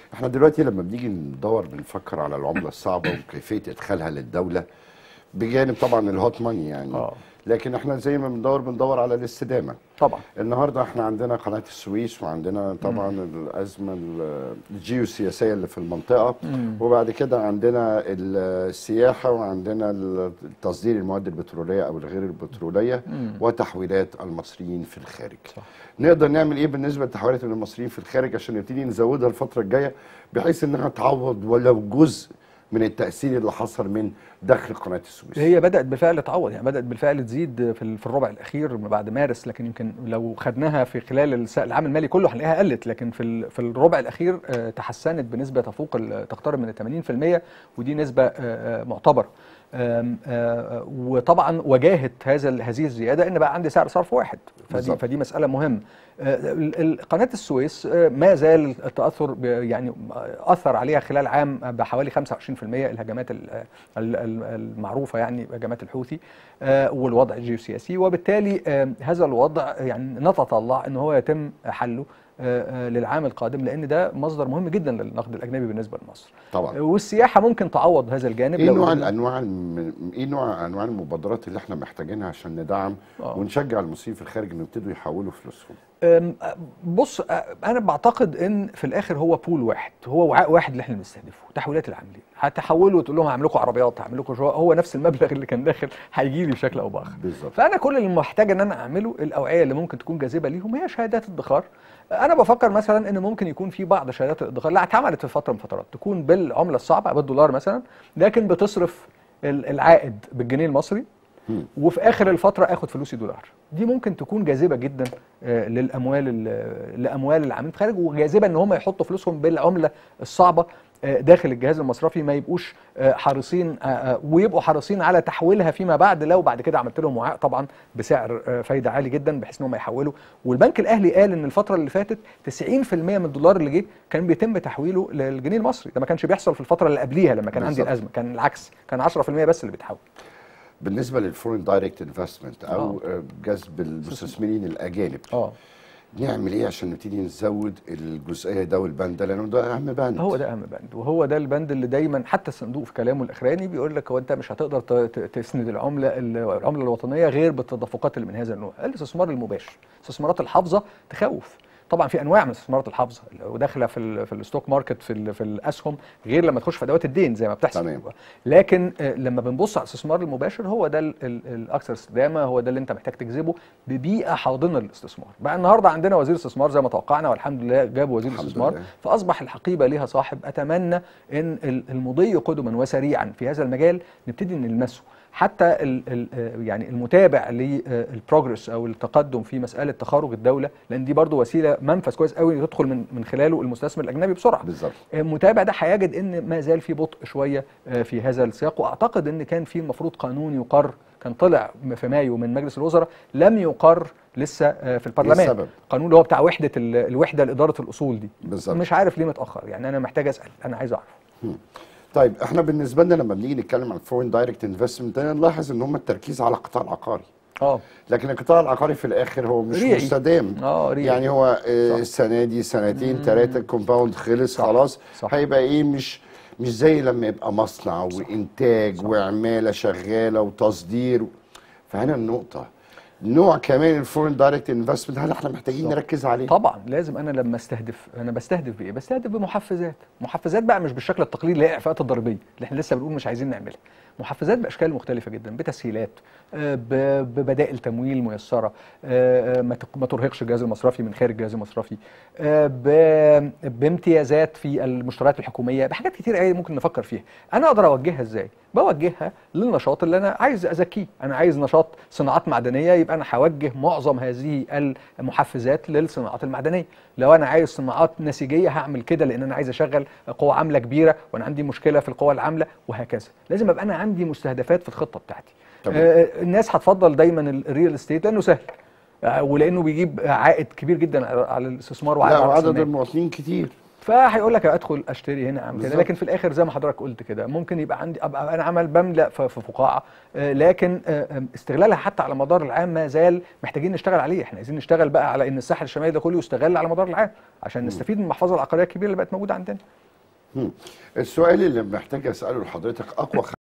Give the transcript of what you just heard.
احنا دلوقتي لما بنيجي ندور بنفكر على العمله الصعبه وكيفيه ادخالها للدوله بجانب طبعا الهوت ماني يعني آه. لكن احنا زي ما بندور بندور على الاستدامه طبعا النهارده احنا عندنا قناه السويس وعندنا طبعا الازمه ال- الجيوسياسيه اللي في المنطقه وبعد كده عندنا السياحه وعندنا ال- تصدير المواد البتروليه او الغير البتروليه وتحويلات المصريين في الخارج صح. نقدر نعمل ايه بالنسبه لتحويلات المصريين في الخارج عشان نبتدي نزودها الفتره الجايه بحيث انها تعوض ولو جزء من التاثير اللي حصل من دخل قناه السويس هي بدات بالفعل تعوض يعني بدات بالفعل تزيد في ال- في الربع الاخير بعد مارس لكن يمكن لو خدناها في خلال الس- العام المالي كله هنلاقيها قلت لكن في ال- في الربع الاخير آه، تحسنت بنسبه تفوق ال- تقترب من ال 80% ودي نسبه آه، آه، معتبره آم، آه، وطبعا واجهت هذا ال- هذه الزياده ان بقى عندي سعر صرف واحد فدي بالظبط. فدي مساله مهمه آه، ال- ال- قناه السويس آه، ما زال التاثر ب- يعني اثر عليها خلال عام بحوالي 25% الهجمات ال- ال- ال- المعروفه يعني هجمات الحوثي آه، والوضع الجيوسياسي وبالتالي آه، هذا الوضع يعني نتطلع ان هو يتم حله آه، آه، للعام القادم لان ده مصدر مهم جدا للنقد الاجنبي بالنسبه لمصر طبعا والسياحه ممكن تعوض هذا الجانب ايه لو نوع قدرنا- الانواع الم... ايه نوع انواع المبادرات اللي احنا محتاجينها عشان ندعم آه. ونشجع المصريين في الخارج انهم يبتدوا يحولوا فلوسهم أم، بص أ- انا بعتقد ان في الاخر هو بول واحد هو وعاء واحد اللي احنا بنستهدفه تحويلات العاملين هتحولوا وتقول لهم هعمل لكم عربيات هعمل لكم شو هو نفس المبلغ اللي كان داخل هيجي لي بشكل او باخر بالظبط فانا كل اللي محتاج ان انا اعمله الاوعيه اللي ممكن تكون جاذبه ليهم هي شهادات ادخار انا بفكر مثلا ان ممكن يكون في بعض شهادات الادخار اللي اتعملت في فتره من فترات تكون بالعمله الصعبه بالدولار مثلا لكن بتصرف ال- العائد بالجنيه المصري مم. وفي اخر الفتره اخد فلوسي دولار دي ممكن تكون جاذبه جدا آه، للاموال ال- لاموال العاملين في الخارج وجاذبه ان هم يحطوا فلوسهم بالعمله الصعبه آه، داخل الجهاز المصرفي ما يبقوش آه، حريصين آه، آه، ويبقوا حريصين على تحويلها فيما بعد لو بعد كده عملت لهم وعاء طبعا بسعر آه، فايده عالي جدا بحيث ان هم يحولوا والبنك الاهلي قال ان الفتره اللي فاتت 90% من الدولار اللي جه كان بيتم تحويله للجنيه المصري ده ما كانش بيحصل في الفتره اللي قبليها لما كان عندي بالظبط. الازمه كان العكس كان 10% بس اللي بيتحول بالنسبه للفورين دايركت انفستمنت او آه، جذب المستثمرين الاجانب اه نعمل ايه عشان نبتدي نزود الجزئيه ده والبند ده لانه ده اهم بند هو ده اهم بند وهو ده البند اللي دايما حتى الصندوق في كلامه الاخراني بيقول لك هو انت مش هتقدر ت- ت- تسند العمله العمله الوطنيه غير بالتدفقات اللي من هذا النوع الاستثمار المباشر استثمارات الحافظه تخوف طبعا في انواع من استثمارات الحافظه وداخله في ال في الستوك ماركت في ال في الاسهم غير لما تخش في ادوات الدين زي ما بتحصل تمام. لكن آه، لما بنبص على الاستثمار المباشر هو ده ال- ال- الاكثر استدامه هو ده اللي انت محتاج تجذبه ببيئه حاضنه للاستثمار بقى النهارده عندنا وزير استثمار زي ما توقعنا والحمد لله جاب وزير الحمد استثمار لله. فاصبح الحقيبه ليها صاحب اتمنى ان ال- المضي قدما وسريعا في هذا المجال نبتدي نلمسه حتى ال ال آه، يعني المتابع للبروجرس او التقدم في مساله تخارج الدوله لان دي برضو وسيله منفذ كويس قوي تدخل من من خلاله المستثمر الاجنبي بسرعه بالظبط المتابع ده هيجد ان ما زال في بطء شويه آه، في هذا السياق واعتقد ان كان في المفروض قانون يقر كان طلع في مايو من مجلس الوزراء لم يقر لسه آه، في البرلمان السبب؟ القانون اللي هو بتاع وحده ال- الوحده لاداره الاصول دي بالظبط. مش عارف ليه متاخر يعني انا محتاج اسال انا عايز اعرف طيب احنا بالنسبه لنا لما بنيجي نتكلم عن الفورين دايركت انفستمنت نلاحظ ان هم التركيز على القطاع العقاري اه لكن القطاع العقاري في الاخر هو مش ريعي. مستدام اه ريعي. يعني هو آه، صح. السنه دي سنتين ثلاثه الكومباوند خلص صح. خلاص صح. هيبقى ايه مش مش زي لما يبقى مصنع وانتاج وعماله شغاله وتصدير فهنا النقطه نوع كمان الفورين دايركت انفستمنت هل احنا محتاجين صح. نركز عليه طبعا لازم انا لما استهدف انا بستهدف بايه بستهدف بمحفزات محفزات بقى مش بالشكل التقليدي اللي هي الاعفاءات الضريبيه اللي احنا لسه بنقول مش عايزين نعملها محفزات باشكال مختلفه جدا بتسهيلات آه، ب- ببدائل تمويل ميسره آه، آه، ما تق- ما ترهقش الجهاز المصرفي من خارج الجهاز المصرفي آه، ب- بامتيازات في المشتريات الحكوميه بحاجات كتير قوي ممكن نفكر فيها انا اقدر اوجهها ازاي بوجهها للنشاط اللي انا عايز ازكيه انا عايز نشاط صناعات معدنيه يبقى انا هوجه معظم هذه المحفزات للصناعات المعدنيه لو انا عايز صناعات نسيجيه هعمل كده لان انا عايز اشغل قوه عامله كبيره وانا عندي مشكله في القوى العامله وهكذا لازم ابقى انا عندي مستهدفات في الخطه بتاعتي تمام. آه الناس هتفضل دايما الريال استيت لانه سهل آه ولانه بيجيب عائد كبير جدا على على الاستثمار وعائد لا على رأس وعدد المال. المواطنين كتير فهيقول لك ادخل اشتري هنا اعمل كده بالظبط. لكن في الاخر زي ما حضرتك قلت كده ممكن يبقى عندي ابقى انا عمل بملا في في فقاعه آه، لكن آه، آه، استغلالها حتى على مدار العام ما زال محتاجين نشتغل عليه احنا عايزين نشتغل بقى على ان الساحل الشمالي ده كله يستغل على مدار العام عشان نستفيد من المحفظه العقاريه الكبيره اللي بقت موجوده عندنا مم. السؤال اللي محتاج اساله لحضرتك اقوى